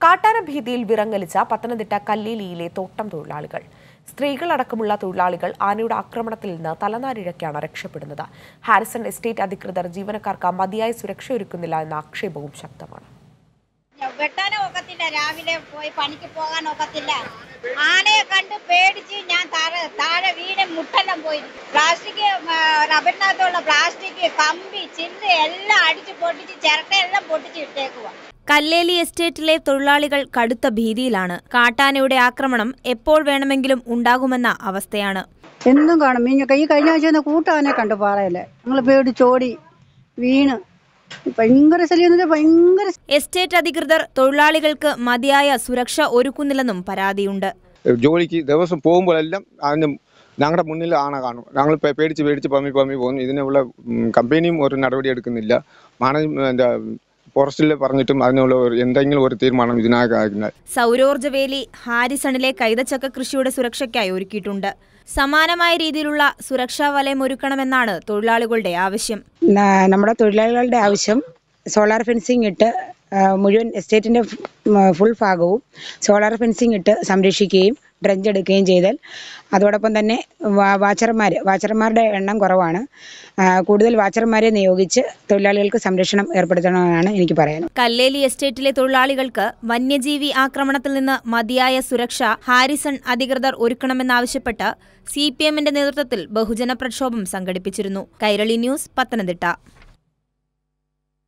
കാട്ടാന ഭീതിയിൽ വിറങ്ങലിച്ച പത്തനംതിട്ട കല്ലേലിയിലെ തോട്ടം തൊഴിലാളികൾ സ്ത്രീകളടക്കമുള്ള തൊഴിലാളികൾ ആനയുടെ ആക്രമണത്തിൽ നിന്ന് തലനാരിഴയ്ക്കാണ് രക്ഷപ്പെടുന്നത് ഹാരിസൺ എസ്റ്റേറ്റ് അധികൃതർ ജീവനക്കാർക്ക് മതിയായ സുരക്ഷയൊരുക്കുന്നില്ല എന്ന ആക്ഷേപവും ശക്തമാണ് വെട്ടാനും ഒക്കത്തില്ല രാവിലെ പോയി പണിക്ക് പോകാൻ ഒക്കത്തില്ല ആനയെ കണ്ട് പേടിച്ച് ഞാൻ താഴെ താഴെ വീണ് മുട്ടെല്ലാം പോയി പ്ലാസ്റ്റിക് റബ്ബറിനകത്തുള്ള പ്ലാസ്റ്റിക് കമ്പി ചില്ല് എല്ലാം അടിച്ച് പൊട്ടിച്ച് ചിരട്ടയെല്ലാം പൊട്ടിച്ച് ഇട്ടേക്കുക കല്ലേലി എസ്റ്റേറ്റിലെ തൊഴിലാളികൾ കടുത്ത ഭീതിയിലാണ് കാട്ടാനയുടെ ആക്രമണം എപ്പോൾ വേണമെങ്കിലും ഉണ്ടാകുമെന്ന അവസ്ഥയാണ് എന്നും കാണും മീഞ്ഞ കൈ കഴിഞ്ഞ ആഴ്ച ഒന്ന് കൂട്ടാനെ കണ്ടു പാറയല്ലേ ഞങ്ങൾ പേടിച്ചോടി വീണ് ഭയങ്കര ശല്യം എന്ന് വെച്ചാൽ ഭയങ്കര എസ്റ്റേറ്റ് അധികൃതർ തൊഴിലാളികൾക്ക് മതിയായ സുരക്ഷ ഒരുക്കുന്നില്ലെന്നും പരാതിയുണ്ട് ജോലിക്ക് ദിവസം പോകുമ്പോഴെല്ലാം അതിന് ഞങ്ങളുടെ മുന്നിൽ ആന കാണും ഞങ്ങൾ പേ- പേടിച്ച് പേടിച്ച് പമ്മി പമ്മി പോകുന്നു ഇതിനുള്ള ഉം, കമ്പനിയും ഒരു നടപടി എടുക്കുന്നില്ല മാനേജ്മെന്റ് ഫോറസ്റ്റിൽ പറഞ്ഞിട്ടും അതിനുള്ള ഒരു എന്തെങ്കിലും ഒരു തീരുമാനം ഇതിനാകാകില്ല സൗരോർജ്ജ വേലി ഹാരിസണിലെ കൈതച്ചക്ക കൃഷിയുടെ സുരക്ഷയ്ക്കായി ഒരുക്കിയിട്ടുണ്ട് സമാനമായ രീതിയിലുള്ള സുരക്ഷാ വലയം ഒരുക്കണമെന്നാണ് തൊഴിലാളികളുടെ ആവശ്യം ന- നമ്മുടെ തൊഴിലാളികളുടെ ആവശ്യം സോളാർ ഫെൻസിങ് ഇട്ട് ആ, മുഴുവൻ എസ്റ്റേറ്റിൻ്റെ ഫുൾ ഭാഗവും സോളാർ ഫെൻസിങ് ഇട്ട് സംരക്ഷിക്കുകയും ഡ്രഞ്ച് എടുക്കുകയും ചെയ്താൽ അതോടൊപ്പം തന്നെ വാ- വാച്ചർമാർ വാച്ചർമാരുടെ എണ്ണം കുറവാണ് ആ, കൂടുതൽ വാച്ചർമാരെ നിയോഗിച്ച് തൊഴിലാളികൾക്ക് സംരക്ഷണം ഏർപ്പെടുത്തണമെന്നാണ് എനിക്ക് പറയാൻ കല്ലേലി എസ്റ്റേറ്റിലെ തൊഴിലാളികൾക്ക് വന്യജീവി ആക്രമണത്തിൽ നിന്ന് മതിയായ സുരക്ഷ ഹാരിസൺ അധികൃതർ ഒരുക്കണമെന്നാവശ്യപ്പെട്ട് സി പി എമ്മിന്റെ നേതൃത്വത്തിൽ ബഹുജന പ്രക്ഷോഭം സംഘടിപ്പിച്ചിരുന്നു കൈരളി ന്യൂസ് പത്തനംതിട്ട